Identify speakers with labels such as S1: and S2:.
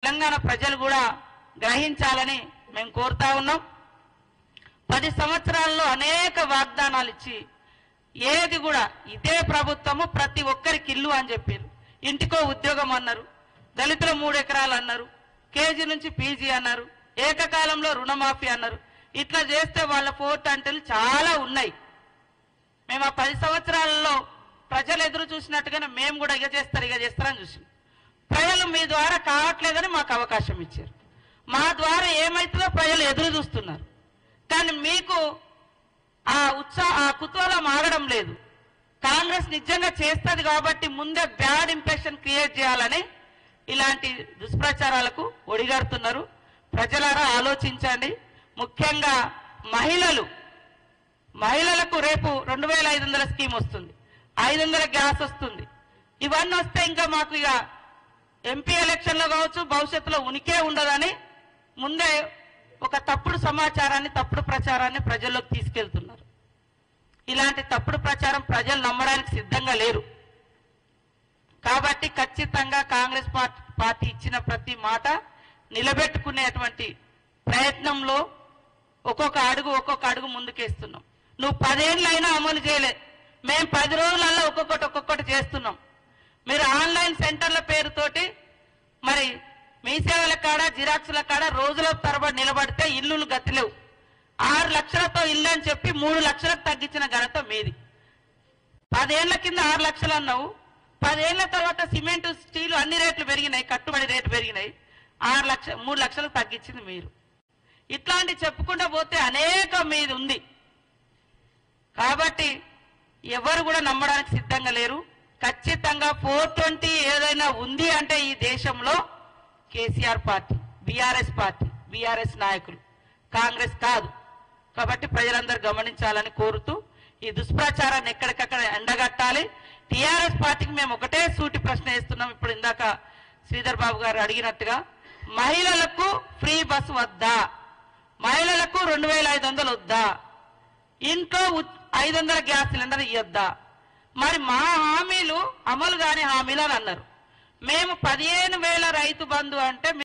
S1: తెలంగాణ ప్రజలు కూడా గ్రహించాలని మేము కోరుతా ఉన్నాం పది సంవత్సరాల్లో అనేక వాగ్దానాలు ఇచ్చి ఏది కూడా ఇదే ప్రభుత్వము ప్రతి ఒక్కరికి ఇల్లు అని చెప్పారు ఇంటికో ఉద్యోగం అన్నారు దళితుల మూడు ఎకరాలు అన్నారు కేజీ నుంచి పీజీ అన్నారు ఏకకాలంలో రుణమాఫీ అన్నారు ఇట్లా చేస్తే వాళ్ళ ఫోర్ట్ అంటలు చాలా ఉన్నాయి మేము ఆ పది సంవత్సరాలలో ప్రజలు ఎదురు చూసినట్టుగానే మేము కూడా ఇక చేస్తారు ఇక చేస్తారని చూసాం ప్రజలు మీ ద్వారా కావట్లేదని మాకు అవకాశం ఇచ్చారు మా ద్వారా ఏమైతుందో ప్రజలు ఎదురు చూస్తున్నారు కానీ మీకు ఆ ఉత్సాహ ఆ కుతూహలం ఆగడం లేదు కాంగ్రెస్ నిజంగా చేస్తుంది కాబట్టి ముందే బ్యాడ్ ఇంప్రెషన్ క్రియేట్ చేయాలని ఇలాంటి దుష్ప్రచారాలకు ఒడిగడుతున్నారు ప్రజలారా ఆలోచించండి ముఖ్యంగా మహిళలు మహిళలకు రేపు రెండు వేల ఐదు వందల స్కీమ్ వస్తుంది ఐదు వందల గ్యాస్ వస్తుంది ఇవన్నీ వస్తే ఇంకా మాకు ఇక ఎంపీ ఎలక్షన్లో కావచ్చు భవిష్యత్తులో ఉనికే ఉండదని ముందే ఒక తప్పుడు సమాచారాన్ని తప్పుడు ప్రచారాన్ని ప్రజల్లోకి తీసుకెళ్తున్నారు ఇలాంటి తప్పుడు ప్రచారం ప్రజలు నమ్మడానికి సిద్ధంగా లేరు కాబట్టి ఖచ్చితంగా కాంగ్రెస్ పార్టీ పార్టీ ఇచ్చిన ప్రతి మాట నిలబెట్టుకునేటువంటి ప్రయత్నంలో ఒక్కొక్క అడుగు ఒక్కొక్క అడుగు ముందుకేస్తున్నాం నువ్వు పదేళ్ళైనా అమలు చేయలే మేము పది రోజులలో ఒక్కొక్కటి ఒక్కొక్కటి చేస్తున్నాం మీరు ఆన్లైన్ సెంటర్ల పేరుతోటి మరి మీ సేవల కాడ జిరాక్సుల కాడ రోజుల తరబడి నిలబడితే ఇల్లులు గతిలేవు ఆరు లక్షలతో ఇల్లు అని చెప్పి మూడు లక్షలకు తగ్గించిన ఘనత మీది పదేళ్ల కింద ఆరు లక్షలు అన్నావు పదేళ్ల తర్వాత సిమెంట్ స్టీల్ అన్ని రేట్లు పెరిగినాయి కట్టుబడి రేటు పెరిగినాయి ఆరు లక్ష మూడు లక్షలకు తగ్గించింది మీరు ఇట్లాంటి చెప్పుకుంటూ పోతే అనేక మీది ఉంది కాబట్టి ఎవరు కూడా నమ్మడానికి సిద్ధంగా లేరు ఖచ్చితంగా ఫోర్ ట్వంటీ ఏదైనా ఉంది అంటే ఈ దేశంలో కేసీఆర్ పార్టీ బీఆర్ఎస్ పార్టీ బీఆర్ఎస్ నాయకులు కాంగ్రెస్ కాదు కాబట్టి ప్రజలందరూ గమనించాలని కోరుతూ ఈ దుష్ప్రచారాన్ని ఎక్కడికక్కడ ఎండగట్టాలి టీఆర్ఎస్ పార్టీకి మేము ఒకటే సూటి ప్రశ్న వేస్తున్నాం ఇప్పుడు ఇందాక శ్రీధర్ బాబు గారు అడిగినట్టుగా మహిళలకు ఫ్రీ బస్ వద్దా మహిళలకు రెండు వేల ఐదు వందలు వద్దా ఇంట్లో ఐదు వందల గ్యాస్ సిలిండర్ ఇవ్వద్దా మరి మా హామీలు అమలు కాని హామీలు అని అన్నారు మేము పదిహేను వేల రైతు బంధు అంటే